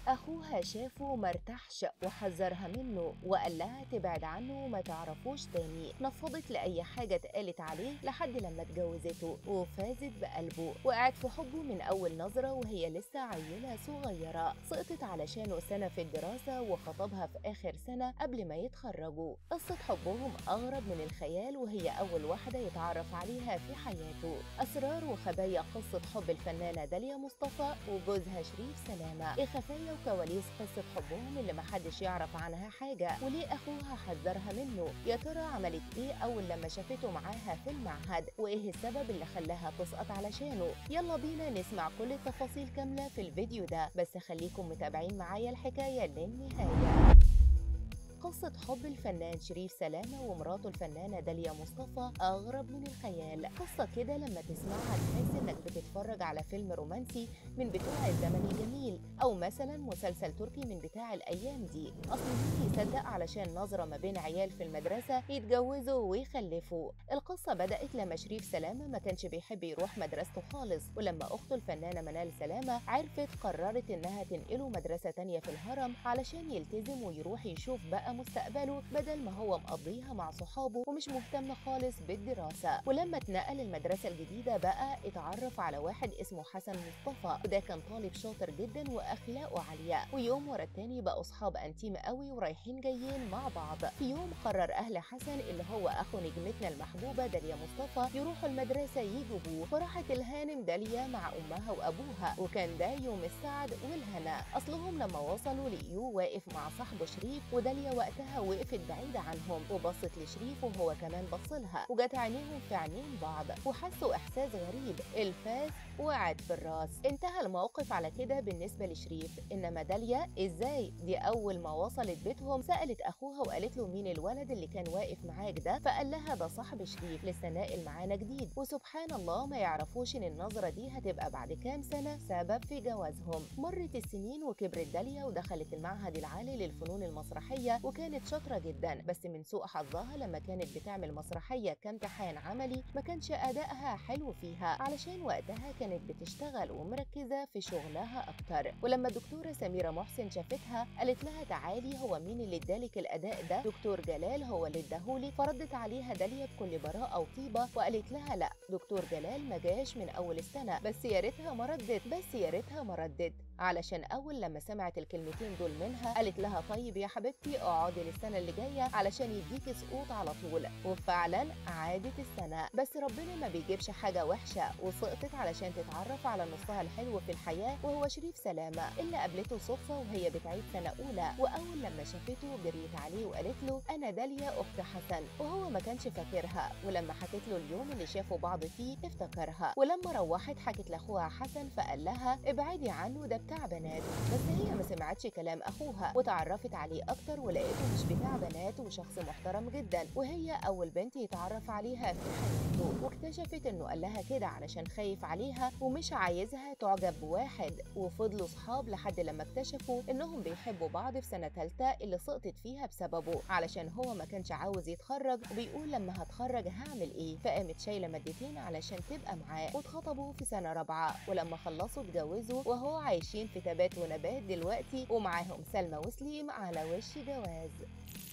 أخوها شافه مرتاحش وحذرها منه وقال لها تبعد عنه وما تعرفوش تاني نفضت لأي حاجة اتقالت عليه لحد لما اتجوزته وفازت بقلبه وقعت في حبه من أول نظرة وهي لسه عيلة صغيرة سقطت علشانه سنة في الدراسة وخطبها في آخر سنة قبل ما يتخرجوا قصة حبهم أغرب من الخيال وهي أول واحدة يتعرف عليها في حياته أسرار وخبايا قصة حب الفنانة داليا مصطفى وجوزها شريف سلامة إيه خفايا وكواليس قصة حبهم اللي محدش يعرف عنها حاجة وليه أخوها حذرها منه يا ترى عملت إيه أول لما شافته معاها في المعهد وإيه السبب اللي خلاها تسقط علشانه يلا بينا نسمع كل التفاصيل كاملة في الفيديو ده بس خليكم متابعين معايا الحكاية للنهاية قصة حب الفنان شريف سلامة ومراته الفنانة داليا مصطفى أغرب من الخيال قصة كده لما تسمعها تحس إنك بتتفرج على فيلم رومانسي من بتوع الزمن الجميل أو مثلا مسلسل تركي من بتاع الأيام دي أصل مين يصدق علشان نظرة ما بين عيال في المدرسة يتجوزوا ويخلفوا القصة بدأت لما شريف سلامة ما كانش بيحب يروح مدرسته خالص ولما أخته الفنانة منال سلامة عرفت قررت إنها تنقله مدرسة تانية في الهرم علشان يلتزم ويروح يشوف بقى مستقبله بدل ما هو مقضيها مع صحابه ومش مهتم خالص بالدراسة ولما اتنقل المدرسة الجديدة بقى اتعرف على واحد اسمه حسن مصطفى وده كان طالب شاطر جدا وأخلاقه عالية ويوم ورا التاني بقوا صحاب أنتيم قوي ورايحين جايين مع بعض في يوم قرر أهل حسن اللي هو أخو نجمتنا المحبوبة داليا مصطفى يروحوا المدرسة يجيبوه فراحت الهانم داليا مع أمها وأبوها وكان ده يوم السعد والهنا أصلهم لما وصلوا لقيوه واقف مع صاحبه شريف وداليا وقتها وقفت بعيدة عنهم وبصت لشريف وهو كمان بصلها وجت عينيهم في عينين بعض وحسوا إحساس غريب الفاس وقعت في الراس انتهى الموقف على كده بالنسبة لشريف إنما داليا إزاي دي أول ما وصلت بيتهم سألت أخوها وقالت له مين الولد اللي كان واقف معاك ده فقال لها ده صاحب شريف لسه ناقل معانا جديد وسبحان الله ما يعرفوش إن النظرة دي هتبقى بعد كام سنة سبب في جوازهم مرت السنين وكبرت داليا ودخلت المعهد العالي للفنون المسرحية وكانت شاطرة جدا بس من سوء حظها لما كانت بتعمل مسرحية كامتحان عملي ما كانش أدائها حلو فيها علشان وقتها كانت بتشتغل ومركزة في شغلها أكتر ولما الدكتورة سميرة محسن شافتها قالت لها تعالي هو مين اللي ادالك الأداء ده دكتور جلال هو اللي اداهولي فردت عليها داليا بكل براءة وطيبة وقالت لها لا دكتور جلال ما جاش من أول السنة بس يا ريتها ما ردت بس يا ريتها ما ردت علشان أول لما سمعت الكلمتين دول منها قالت لها طيب يا حبيبتي اقعدي للسنة اللي جاية علشان يديكي سقوط على طول وفعلا عادت السنة بس ربنا ما بيجيبش حاجة وحشة وسقطت علشان تتعرف على نصها الحلو في الحياة وهو شريف سلامة اللي قابلته صدفة وهي بتعيد سنة أولى وأول لما شافته جريت عليه وقالت له أنا داليا أخت حسن وهو ما كانش فاكرها ولما حكت له اليوم اللي شافوا بعض فيه افتكرها ولما روحت حكت لأخوها حسن فقال لها ابعدي عنه ده بتاع بنات بس هي ما سمعتش كلام أخوها وتعرفت عليه أكتر ولقيته مش بتاع بنات وشخص محترم جدا وهي أول بنت يتعرف عليها في حياته واكتشفت إنه قال لها كده علشان خايف عليها ومش عايزها تعجب بواحد وفضلوا صحاب لحد لما اكتشفوا إنهم بيحبوا بعض في سنة تالتة اللي سقطت فيها بسببه علشان هو ما كانش عاوز يتخرج وبيقول لما هتخرج هعمل إيه فقامت شايلة مادتين علشان تبقى معاه واتخطبوا في سنة رابعة ولما خلصوا اتجوزوا وهو عايشين في تبات ونبات دلوقتي ومعاهم سلمى وسليم على وش جواز